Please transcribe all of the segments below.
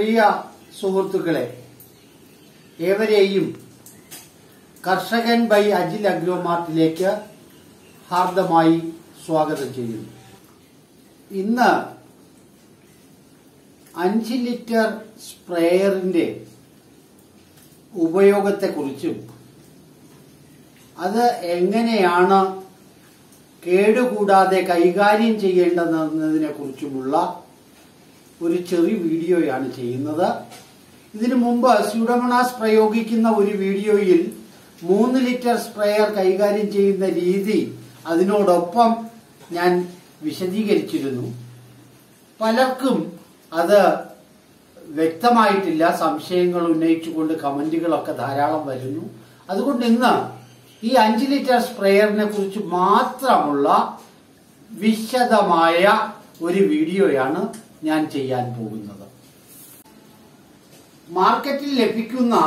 പ്രിയ സുഹൃത്തുക്കളെ ഏവരെയും കർഷകൻ ബൈ അജിൽ അഗ്രോമാർട്ടിലേക്ക് ഹാർദമായി സ്വാഗതം ചെയ്യുന്നു ഇന്ന് അഞ്ച് ലിറ്റർ സ്പ്രേയറിന്റെ ഉപയോഗത്തെക്കുറിച്ചും അത് എങ്ങനെയാണ് കേടുകൂടാതെ കൈകാര്യം ചെയ്യേണ്ടതെന്നതിനെ കുറിച്ചുമുള്ള ഒരു ചെറിയ വീഡിയോയാണ് ചെയ്യുന്നത് ഇതിനു മുമ്പ് സ്യൂഡമണാസ് പ്രയോഗിക്കുന്ന ഒരു വീഡിയോയിൽ മൂന്ന് ലിറ്റർ സ്പ്രേയർ കൈകാര്യം ചെയ്യുന്ന രീതി അതിനോടൊപ്പം ഞാൻ വിശദീകരിച്ചിരുന്നു പലർക്കും അത് വ്യക്തമായിട്ടില്ല സംശയങ്ങൾ ഉന്നയിച്ചുകൊണ്ട് കമന്റുകളൊക്കെ ധാരാളം വരുന്നു അതുകൊണ്ട് ഇന്ന് ഈ അഞ്ച് ലിറ്റർ സ്പ്രേയറിനെ കുറിച്ച് മാത്രമുള്ള വിശദമായ ഒരു വീഡിയോയാണ് ഞാൻ ചെയ്യാൻ പോകുന്നത് മാർക്കറ്റിൽ ലഭിക്കുന്ന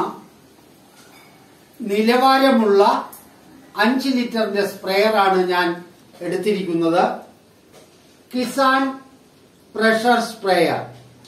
നിലവാരമുള്ള അഞ്ച് ലിറ്ററിന്റെ സ്പ്രേയറാണ് ഞാൻ എടുത്തിരിക്കുന്നത് കിസാൻ പ്രഷർ സ്പ്രേയർ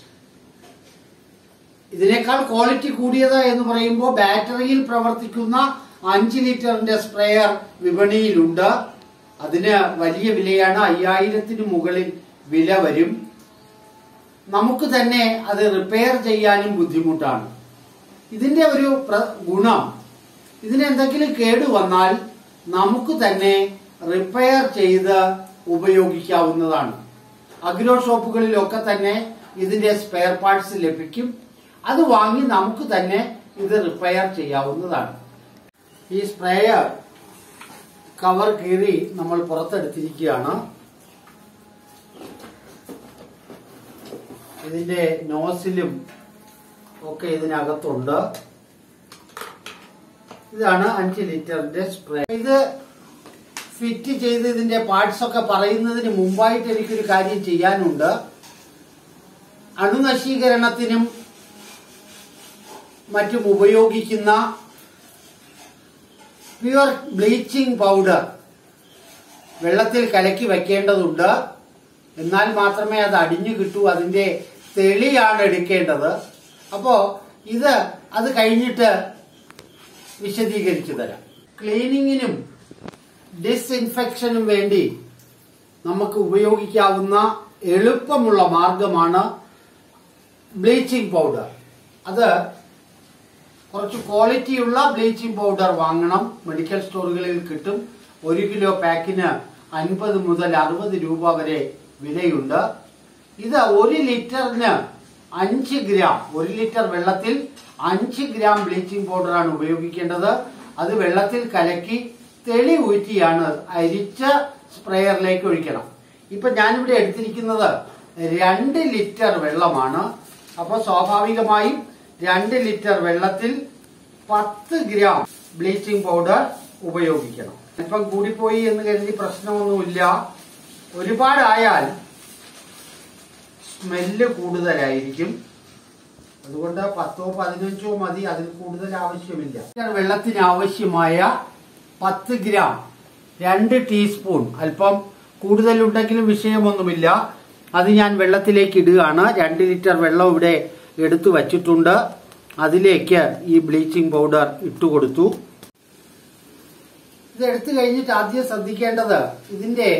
ഇതിനേക്കാൾ ക്വാളിറ്റി കൂടിയത് എന്ന് പറയുമ്പോൾ ബാറ്ററിയിൽ പ്രവർത്തിക്കുന്ന അഞ്ച് ലിറ്ററിന്റെ സ്പ്രേയർ വിപണിയിലുണ്ട് അതിന് വലിയ വിലയാണ് അയ്യായിരത്തിന് മുകളിൽ വില വരും നമുക്ക് തന്നെ അത് റിപ്പയർ ചെയ്യാനും ബുദ്ധിമുട്ടാണ് ഇതിന്റെ ഒരു പ്ര- ഗുണം ഇതിന് എന്തെങ്കിലും കേട് വന്നാൽ നമുക്ക് തന്നെ റിപ്പയർ ചെയ്ത് ഉപയോഗിക്കാവുന്നതാണ് അഗ്രോ ഷോപ്പുകളിലൊക്കെ തന്നെ ഇതിന്റെ സ്പെയർ പാർട്സ് ലഭിക്കും അത് വാങ്ങി നമുക്ക് തന്നെ ഇത് റിപ്പയർ ചെയ്യാവുന്നതാണ് ഈ സ്പ്രേയർ കവർ കീറി നമ്മൾ പുറത്തെടുത്തിരിക്കുകയാണ് ഇതിന്റെ നോസിലും ഒക്കെ ഇതിനകത്തുണ്ട് ഇതാണ് അഞ്ച് ലിറ്ററിന്റെ സ്പ്രേ ഇത് ഫിറ്റ് ചെയ്ത് ഇതിന്റെ പാർട്സ് ഒക്കെ പറയുന്നതിന് മുമ്പായിട്ട് എനിക്കൊരു കാര്യം ചെയ്യാനുണ്ട് അണുനശീകരണത്തിനും മറ്റും ഉപയോഗിക്കുന്ന പ്യുവർ ബ്ലീച്ചിങ് പൗഡർ വെള്ളത്തിൽ കലക്കി വെക്കേണ്ടതുണ്ട് എന്നാൽ മാത്രമേ അത് അടിഞ്ഞു കിട്ടൂ അതിന്റെ തെളിയാണ് എടുക്കേണ്ടത് അപ്പോ ഇത് അത് കഴിഞ്ഞിട്ട് വിശദീകരിച്ചു തരാം ക്ലീനിങ്ങിനും ഡിസ്ഇൻഫെക്ഷനും വേണ്ടി നമുക്ക് ഉപയോഗിക്കാവുന്ന എളുപ്പമുള്ള മാർഗമാണ് ബ്ലീച്ചിങ് പൗഡർ അത് കുറച്ച് ക്വാളിറ്റിയുള്ള ബ്ലീച്ചിങ് പൗഡർ വാങ്ങണം മെഡിക്കൽ സ്റ്റോറുകളിൽ കിട്ടും ഒരു കിലോ പാക്കിന് അൻപത് മുതൽ അറുപത് രൂപ വരെ വിലയുണ്ട് ഇത് ഒരു ലിറ്ററിന് അഞ്ച് ഗ്രാം ഒരു ലിറ്റർ വെള്ളത്തിൽ അഞ്ച് ഗ്രാം ബ്ലീച്ചിങ് പൗഡറാണ് ഉപയോഗിക്കേണ്ടത് അത് വെള്ളത്തിൽ കലക്കി തെളി ഊറ്റിയാണ് അരിച്ച് സ്പ്രേയറിലേക്ക് ഒഴിക്കണം ഇപ്പൊ ഞാനിവിടെ എടുത്തിരിക്കുന്നത് രണ്ട് ലിറ്റർ വെള്ളമാണ് അപ്പോൾ സ്വാഭാവികമായും രണ്ട് ലിറ്റർ വെള്ളത്തിൽ പത്ത് ഗ്രാം ബ്ലീച്ചിങ് പൗഡർ ഉപയോഗിക്കണം ഇപ്പം കൂടിപ്പോയി എന്ന് കരുതി പ്രശ്നമൊന്നുമില്ല ഒരുപാടായാൽ സ്മെല്ല് കൂടുതലായിരിക്കും അതുകൊണ്ട് പത്തോ പതിനഞ്ചോ മതി അതിൽ കൂടുതൽ ആവശ്യമില്ല വെള്ളത്തിന് ആവശ്യമായ പത്ത് ഗ്രാം രണ്ട് ടീസ്പൂൺ അല്പം കൂടുതലുണ്ടെങ്കിലും വിഷയമൊന്നുമില്ല അത് ഞാൻ വെള്ളത്തിലേക്ക് ഇടുകയാണ് രണ്ട് ലിറ്റർ വെള്ളം ഇവിടെ എടുത്തു വച്ചിട്ടുണ്ട് അതിലേക്ക് ഈ ബ്ലീച്ചിങ് പൗഡർ ഇട്ടുകൊടുത്തു ഇത് എടുത്തു കഴിഞ്ഞിട്ട് ആദ്യം ശ്രദ്ധിക്കേണ്ടത് ഇതിന്റെ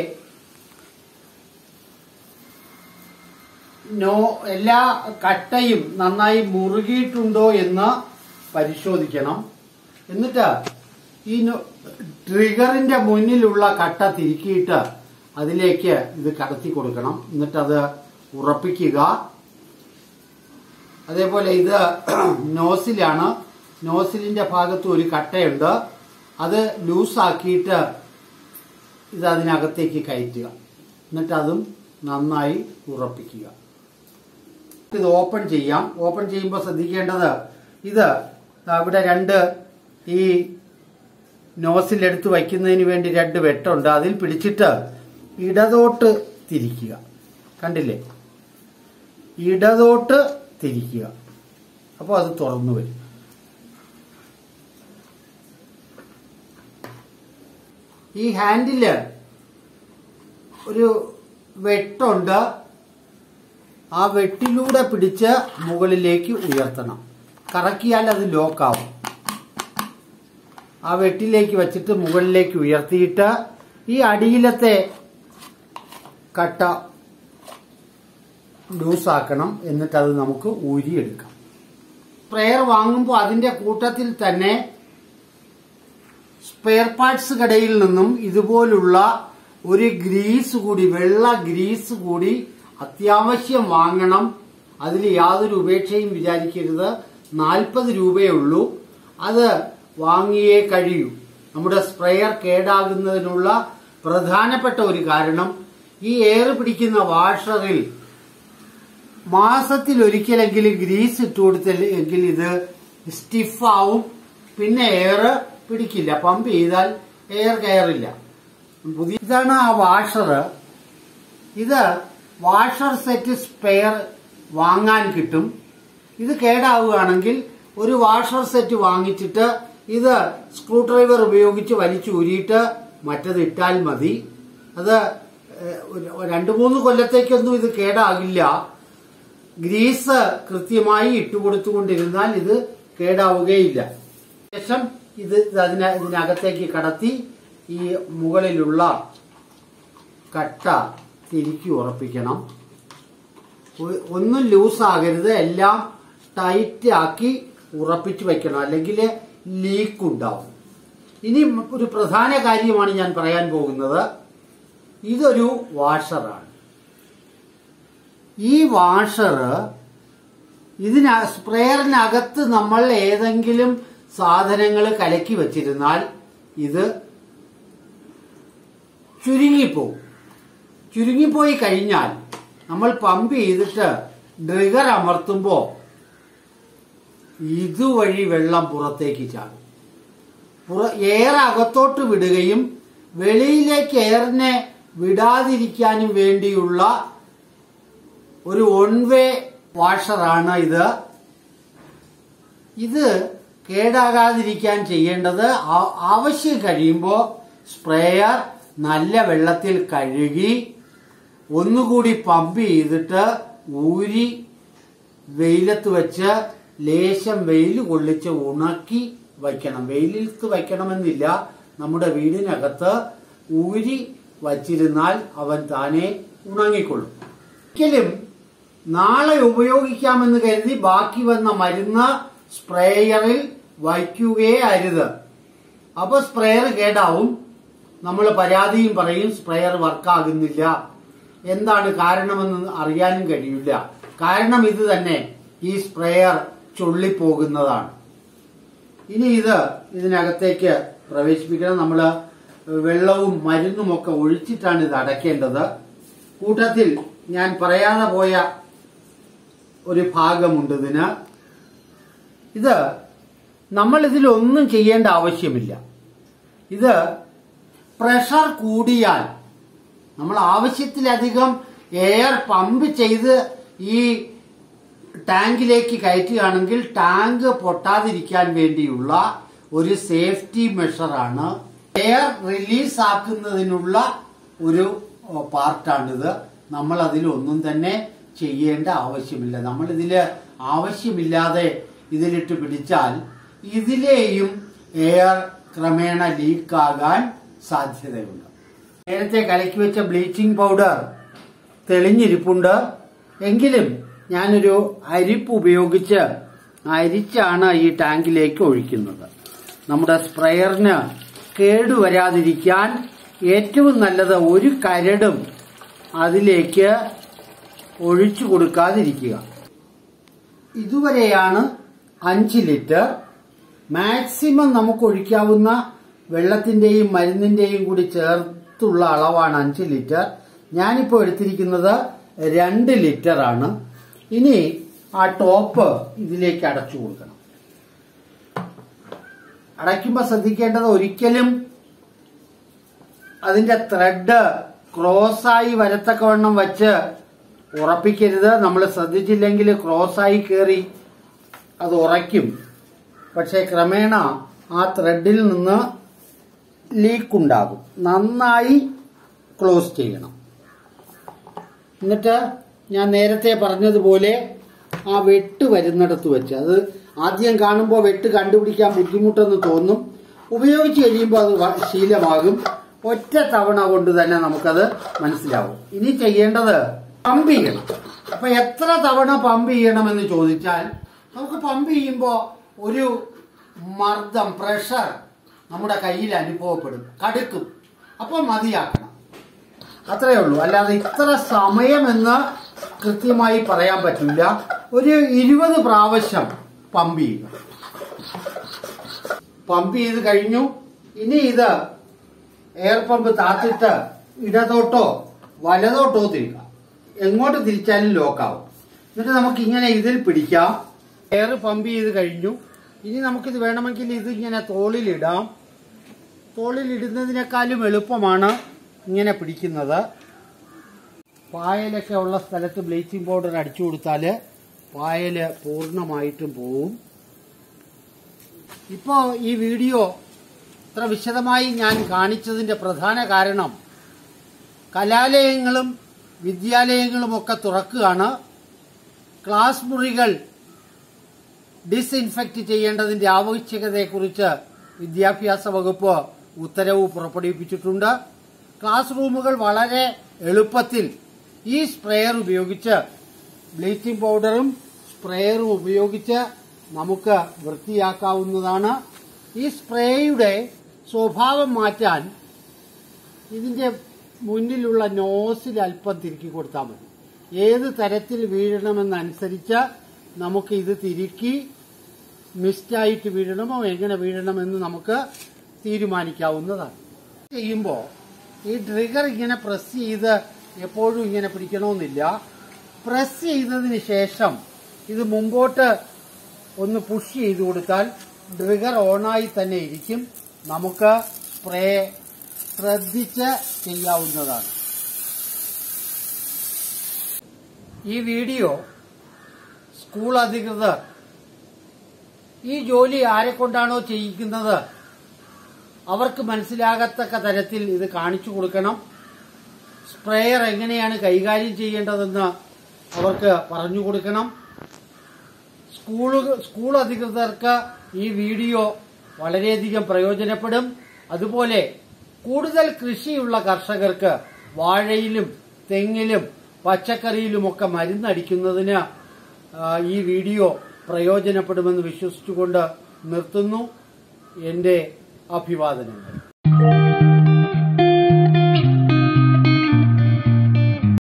നോ എല്ലാ കട്ടയും നന്നായി മുറുകിയിട്ടുണ്ടോ എന്ന് പരിശോധിക്കണം എന്നിട്ട് ഈ നോ- ട്രിഗറിന്റെ മുന്നിലുള്ള കട്ട തിരുക്കിയിട്ട് അതിലേക്ക് ഇത് കടത്തി കൊടുക്കണം എന്നിട്ടത് ഉറപ്പിക്കുക അതേപോലെ ഇത് നോസിലാണ് നോസിലിന്റെ ഭാഗത്ത് ഒരു കട്ടയുണ്ട് അത് ലൂസാക്കിയിട്ട് ഇത് അതിനകത്തേക്ക് കയറ്റുക എന്നിട്ട് അതും നന്നായി ഉറപ്പിക്കുക ഇത് ഓപ്പൺ ചെയ്യാം ഓപ്പൺ ചെയ്യുമ്പോൾ ശ്രദ്ധിക്കേണ്ടത് ഇത് ഇവിടെ രണ്ട് ഈ നോസിലെടുത്ത് വയ്ക്കുന്നതിന് വേണ്ടി രണ്ട് വെട്ടുണ്ട് അതിൽ പിടിച്ചിട്ട് ഇടതോട്ട് തിരിക്കുക കണ്ടില്ലേ ഇടതോട്ട് തിരിക്കുക അപ്പോൾ അത് തുറന്നു വരും ഈ ഹാൻഡില് ഒരു വെട്ടുണ്ട് ആ വെട്ടിലൂടെ പിടിച്ച് മുകളിലേക്ക് ഉയർത്തണം കറക്കിയാൽ അത് ലോക്കാവും ആ വെട്ടിലേക്ക് വെച്ചിട്ട് മുകളിലേക്ക് ഉയർത്തിയിട്ട് ഈ അടിയിലത്തെ കട്ട ലൂസാക്കണം എന്നിട്ട് അത് നമുക്ക് ഊരിയെടുക്കാം സ്പ്രെയർ വാങ്ങുമ്പോൾ അതിന്റെ കൂട്ടത്തിൽ തന്നെ സ്പെയർ പാർട്സ് കടയിൽ നിന്നും ഇതുപോലുള്ള ഒരു ഗ്രീസ് കൂടി വെള്ള ഗ്രീസ് കൂടി അത്യാവശ്യം വാങ്ങണം അതിൽ യാതൊരു ഉപേക്ഷയും വിചാരിക്കരുത് നാൽപ്പത് രൂപയേ ഉള്ളൂ അത് വാങ്ങിയേ കഴിയൂ നമ്മുടെ സ്പ്രെയർ കേടാകുന്നതിനുള്ള പ്രധാനപ്പെട്ട ഒരു കാരണം ഈ എയർ പിടിക്കുന്ന വാഷറിൽ മാസത്തിൽ ഒരിക്കലെങ്കിലും ഗ്രീസ് ഇട്ട് കൊടുത്തെങ്കിൽ ഇത് സ്റ്റിഫാവും പിന്നെ എയർ പിടിക്കില്ല പമ്പ് ചെയ്താൽ എയർ കയറില്ല പുതിയ ഇതാണ് ആ വാഷർ ഇത് വാഷർ സെറ്റ് സ്പെയർ വാങ്ങാൻ കിട്ടും ഇത് കേടാവുകയാണെങ്കിൽ ഒരു വാഷർ സെറ്റ് വാങ്ങിച്ചിട്ട് ഇത് സ്ക്രൂ ഡ്രൈവർ ഉപയോഗിച്ച് വലിച്ചൂരിയിട്ട് മറ്റത് ഇട്ടാൽ മതി അത് ഏഹ്, ഒരു- രണ്ട് മൂന്ന് കൊല്ലത്തേക്കൊന്നും ഇത് കേടാകില്ല ഗ്രീസ് കൃത്യമായി ഇട്ടുകൊടുത്തുകൊണ്ടിരുന്നാൽ ഇത് കേടാവുകയില്ല ശേഷം ഇത് അതിന ഇതിനകത്തേക്ക് കടത്തി ഈ മുകളിലുള്ള കട്ട തിരിക്കി ഉറപ്പിക്കണം ഒ- ഒന്നും ലൂസാകരുത് എല്ലാം ടൈറ്റ് ആക്കി ഉറപ്പിച്ചു വെക്കണം അല്ലെങ്കിൽ ലീക്ക് ഉണ്ടാവും ഇനി ഒരു പ്രധാന കാര്യമാണ് ഞാൻ പറയാൻ പോകുന്നത് ഇതൊരു വാഷറാണ് ഈ വാഷർ ഇതിന സ്പ്രെയറിനകത്ത് നമ്മൾ ഏതെങ്കിലും സാധനങ്ങൾ കലക്കി വച്ചിരുന്നാൽ ഇത് ചുരുങ്ങിപ്പോവും ചുരുങ്ങിപ്പോയി കഴിഞ്ഞാൽ നമ്മൾ പമ്പ് ചെയ്തിട്ട് ഡ്രിഗർ അമർത്തുമ്പോൾ ഇതുവഴി വെള്ളം പുറത്തേക്ക് ചാടും പുറ- എയർ അകത്തോട്ട് വിടുകയും വെളിയിലേക്ക് എയറിനെ വിടാതിരിക്കാനും വേണ്ടിയുള്ള ഒരു വൺ വേ വാഷറാണ് ഇത് ഇത് കേടാകാതിരിക്കാൻ ചെയ്യേണ്ടത് ആ- ആവശ്യം കഴിയുമ്പോൾ സ്പ്രേയർ നല്ല വെള്ളത്തിൽ കഴുകി ഒന്നുകൂടി പമ്പ് ചെയ്തിട്ട് ഊരി വെയിലത്ത് വെച്ച് ലേശം വെയിൽ കൊള്ളിച്ച് ഉണക്കി വയ്ക്കണം വെയിലത്ത് വയ്ക്കണമെന്നില്ല നമ്മുടെ വീടിനകത്ത് ഊരി വച്ചിരുന്നാൽ അവൻ താനെ ഉണങ്ങിക്കൊള്ളും ഒരിക്കലും നാളെ ഉപയോഗിക്കാമെന്ന് കരുതി ബാക്കി വന്ന മരുന്ന് സ്പ്രേയറിൽ വയ്ക്കുകയേ അരുത് അപ്പൊ സ്പ്രേയർ കേടാവും നമ്മൾ പരാതിയും പറയും സ്പ്രേയർ വർക്കാകുന്നില്ല എന്താണ് കാരണമെന്ന് അറിയാനും കഴിയില്ല കാരണം ഇത് തന്നെ ഈ സ്പ്രേയർ ചൊള്ളിപ്പോകുന്നതാണ് ഇനി ഇത് ഇതിനകത്തേക്ക് പ്രവേശിപ്പിക്കണം നമ്മൾ വെള്ളവും മരുന്നും ഒക്കെ ഒഴിച്ചിട്ടാണ് ഇത് അടയ്ക്കേണ്ടത് കൂട്ടത്തിൽ ഞാൻ പറയാതെ പോയ ഒരു ഭാഗമുണ്ട് ഇതിന് ഇത് നമ്മൾ ഇതിലൊന്നും ചെയ്യേണ്ട ആവശ്യമില്ല ഇത് പ്രഷർ കൂടിയാൽ നമ്മൾ ആവശ്യത്തിലധികം എയർ പമ്പ് ചെയ്ത് ഈ ടാങ്കിലേക്ക് കയറ്റുകയാണെങ്കിൽ ടാങ്ക് പൊട്ടാതിരിക്കാൻ വേണ്ടിയുള്ള ഒരു സേഫ്റ്റി മെഷറാണ് എയർ റിലീസ് ആക്കുന്നതിനുള്ള ഒരു ഓ, പാർട്ടാണിത് നമ്മൾ അതിലൊന്നും തന്നെ ചെയ്യേണ്ട ആവശ്യമില്ല നമ്മൾ ഇതില് ആവശ്യമില്ലാതെ ഇതിലിട്ട് പിടിച്ചാൽ ഇതിലെയും എയർ ക്രമേണ ലീക്കാകാൻ സാധ്യതയുണ്ട് നേരത്തെ കലക്കി വെച്ച ബ്ലീച്ചിങ് പൗഡർ തെളിഞ്ഞിരിപ്പുണ്ട് എങ്കിലും ഞാനൊരു അരിപ്പ് ഉപയോഗിച്ച് അരിച്ചാണ് ഈ ടാങ്കിലേക്ക് ഒഴിക്കുന്നത് നമ്മുടെ സ്പ്രെയറിന് കേടുവരാതിരിക്കാൻ ഏറ്റവും നല്ലത് ഒരു കരടും അതിലേക്ക് ഒഴിച്ചു കൊടുക്കാതിരിക്കുക ഇതുവരെയാണ് അഞ്ച് ലിറ്റർ മാക്സിമം നമുക്ക് ഒഴിക്കാവുന്ന വെള്ളത്തിന്റെയും മരുന്നിന്റെയും കൂടി ചേർത്തുള്ള അളവാണ് അഞ്ച് ലിറ്റർ ഞാനിപ്പോൾ എടുത്തിരിക്കുന്നത് രണ്ട് ലിറ്റർ ആണ് ഇനി ആ ടോപ്പ് ഇതിലേക്ക് അടച്ചു കൊടുക്കണം അടയ്ക്കുമ്പോൾ ശ്രദ്ധിക്കേണ്ടത് ഒരിക്കലും അതിന്റെ ത്രെഡ് ക്രോസായി വരത്തക്കവണ്ണം വെച്ച് ഉറപ്പിക്കരുത് നമ്മൾ ശ്രദ്ധിച്ചില്ലെങ്കിൽ ക്രോസായി കയറി അത് ഉറയ്ക്കും പക്ഷേ ക്രമേണ ആ ത്രെഡിൽ നിന്ന് ലീക്ക് ഉണ്ടാകും നന്നായി ക്ലോസ് ചെയ്യണം എന്നിട്ട് ഞാൻ നേരത്തെ പറഞ്ഞതുപോലെ ആ വെട്ട് വരുന്നിടത്ത് വെച്ച് അത് ആദ്യം കാണുമ്പോൾ വെട്ട് കണ്ടുപിടിക്കാൻ ബുദ്ധിമുട്ടെന്ന് തോന്നും ഉപയോഗിച്ച് കഴിയുമ്പോൾ അത് വ- ശീലമാകും ഒറ്റ തവണ കൊണ്ട് തന്നെ നമുക്കത് മനസ്സിലാവും ഇനി ചെയ്യേണ്ടത് പമ്പ് ചെയ്യണം അപ്പൊ എത്ര തവണ പമ്പ് ചെയ്യണമെന്ന് ചോദിച്ചാൽ നമുക്ക് പമ്പ് ചെയ്യുമ്പോൾ ഒരു മർദ്ദം പ്രഷർ നമ്മുടെ കയ്യിൽ അനുഭവപ്പെടും കടുക്കും അപ്പോൾ മതിയാക്കണം അത്രയേ ഉള്ളൂ അല്ലാതെ ഇത്ര സമയമെന്ന് കൃത്യമായി പറയാൻ പറ്റില്ല ഒരു ഇരുപത് പ്രാവശ്യം പമ്പ് ചെയ്യുക പമ്പ് ചെയ്ത് കഴിഞ്ഞു ഇനി ഇത് എയർ പമ്പ് താത്തിട്ട് ഇടതോട്ടോ വലതോട്ടോ തിരിക്കുക എങ്ങോട്ട് തിരിച്ചാലും ലോക്കാവും എന്നിട്ട് നമുക്ക് ഇങ്ങനെ ഇതിൽ പിടിക്കാം എയർ പമ്പ് ചെയ്ത് കഴിഞ്ഞു ഇനി നമുക്കിത് വേണമെങ്കിൽ ഇത് ഇങ്ങനെ തോളിലിടാം തോളിലിടുന്നതിനേക്കാളും എളുപ്പമാണ് ഇങ്ങനെ പിടിക്കുന്നത് പായലൊക്കെ ഉള്ള സ്ഥലത്ത് ബ്ലീച്ചിങ് പൗഡർ അടിച്ചു കൊടുത്താൽ പായല് പൂർണ്ണമായിട്ടും പോവും ഇപ്പോ ഈ വീഡിയോ ഇത്ര വിശദമായി ഞാൻ കാണിച്ചതിന്റെ പ്രധാന കാരണം കലാലയങ്ങളും വിദ്യാലയങ്ങളും ഒക്കെ തുറക്കുകയാണ് ക്ലാസ് മുറികൾ ഡിസ്ഇൻഫെക്റ്റ് ചെയ്യേണ്ടതിന്റെ ആവശ്യകതയെക്കുറിച്ച് വിദ്യാഭ്യാസ വകുപ്പ് ഉത്തരവ് പുറപ്പെടുവിപ്പിച്ചിട്ടുണ്ട് ക്ലാസ് റൂമുകൾ വളരെ എളുപ്പത്തിൽ ഈ സ്പ്രേയർ ഉപയോഗിച്ച് ബ്ലീച്ചിങ് പൗഡറും സ്പ്രേയറും ഉപയോഗിച്ച് നമുക്ക് വൃത്തിയാക്കാവുന്നതാണ് ഈ സ്പ്രേയുടെ സ്വഭാവം മാറ്റാൻ ഇതിന്റെ മുന്നിലുള്ള നോസിൽ അല്പം തിരുക്കി കൊടുത്താൽ മതി ഏത് തരത്തിൽ വീഴണമെന്നനുസരിച്ച് നമുക്ക് ഇത് തിരുക്കി മിസ്റ്റായിട്ട് വീഴണമോ എങ്ങനെ വീഴണമെന്ന് നമുക്ക് തീരുമാനിക്കാവുന്നതാണ് ചെയ്യുമ്പോൾ ഈ ട്രിഗർ ഇങ്ങനെ പ്രസ് ചെയ്ത് എപ്പോഴും ഇങ്ങനെ പിടിക്കണമെന്നില്ല പ്രസ് ചെയ്തതിന് ശേഷം ഇത് മുമ്പോട്ട് ഒന്ന് പുഷ് ചെയ്ത് കൊടുത്താൽ ട്രിഗർ ഓണായി തന്നെ ഇരിക്കും നമുക്ക് സ്പ്രേ ശ്രദ്ധിച്ച് ചെയ്യാവുന്നതാണ് ഈ വീഡിയോ സ്കൂൾ അധികൃതർ ഈ ജോലി ആരെ കൊണ്ടാണോ ചെയ്യിക്കുന്നത് അവർക്ക് മനസ്സിലാകത്തക്ക തരത്തിൽ ഇത് കാണിച്ചു കൊടുക്കണം സ്പ്രേയർ എങ്ങനെയാണ് കൈകാര്യം ചെയ്യേണ്ടതെന്ന് അവർക്ക് പറഞ്ഞു കൊടുക്കണം സ്കൂൾ സ്കൂൾ അധികൃതർക്ക് ഈ വീഡിയോ വളരെയധികം പ്രയോജനപ്പെടും അതുപോലെ കൂടുതൽ കൃഷിയുള്ള കർഷകർക്ക് വാഴയിലും തെങ്ങിലും പച്ചക്കറിയിലുമൊക്കെ മരുന്നടിക്കുന്നതിന് ആ, ഈ വീഡിയോ പ്രയോജനപ്പെടുമെന്ന് വിശ്വസിച്ചുകൊണ്ട് നിർത്തുന്നു എന്റെ അഭിവാദനങ്ങൾ